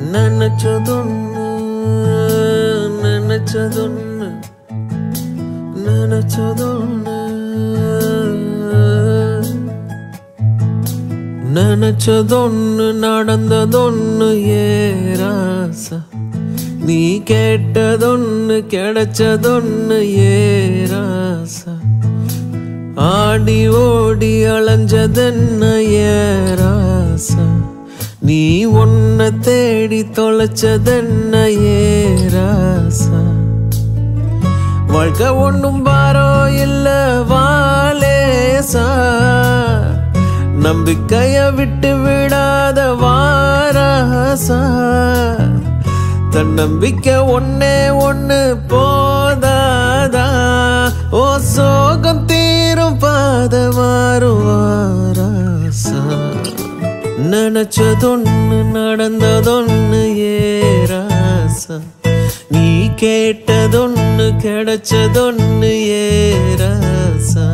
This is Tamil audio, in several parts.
நினைச்சதொன்னு நினைச்சதொன்னு நினைச்சதொன்னு நினைச்சதொன்னு நடந்ததொன்னு ஏராசா நீ கேட்டதொன்னு கிடைச்சதொன்னு ஏராசா ஆடி ஓடி அலைஞ்சதென்ன ஏராசா நீ ஒன்ன தேடி தொலைச்சதென்ன ஏராசா வாழ்க்கை ஒண்ணும் பாரோ இல்ல வாலேசா நம்பிக்கைய விட்டு விடாத வாராசா தன்னம்பிக்கை ஒன்னே ஒண்ணு போதாதா ஓ சோகம் தீரும் பாத மாறுவாராசா நினைச்சதொன்னு நடந்ததொன்னு ஏராசா நீ கேட்டதொன்னு கிடைச்சதொன்னு ஏராசா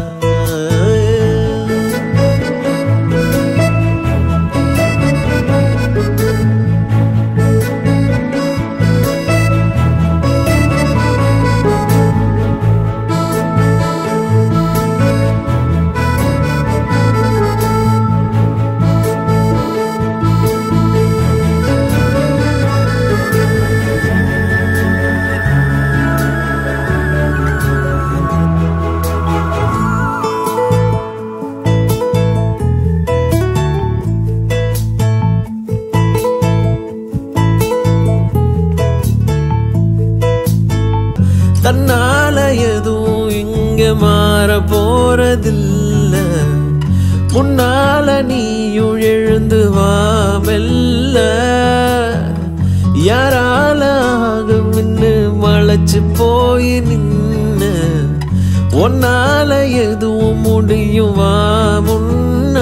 தன்னால எதுவும் இங்க மாற போறதில்ல முன்னால நீயும் எழுந்து வா மெல்ல யாரால ஆகும் இன்னு மலைச்சு போய் நின்ன உன்னால எதுவும் முடியும் வா முன்ன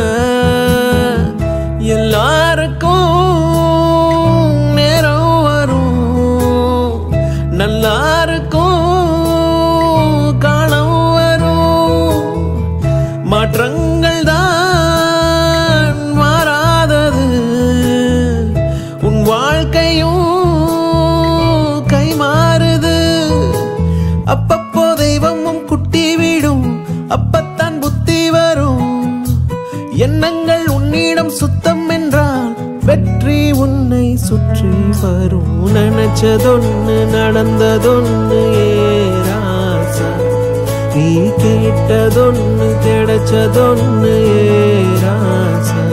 எல்லாருக்கும் நேரம் வரும் நல்லா இருக்கும் காலம் வரும் மாற்றங்கள் தான் மாறாதது உன் வாழ்க்கையும் கை மாறுது அப்பப்போ தெய்வமும் குட்டி விடும் அப்பத்தான் புத்தி வரும் எண்ணங்கள் உன்னிடம் சுத்தம் என்றால் வெற்றி உன்னை சுற்றி வரும் நினைச்சதொன்னு நடந்ததொன்னு ஏராசா நீ கேட்டதொன்னு கிடைச்சதொன்னு ஏராசா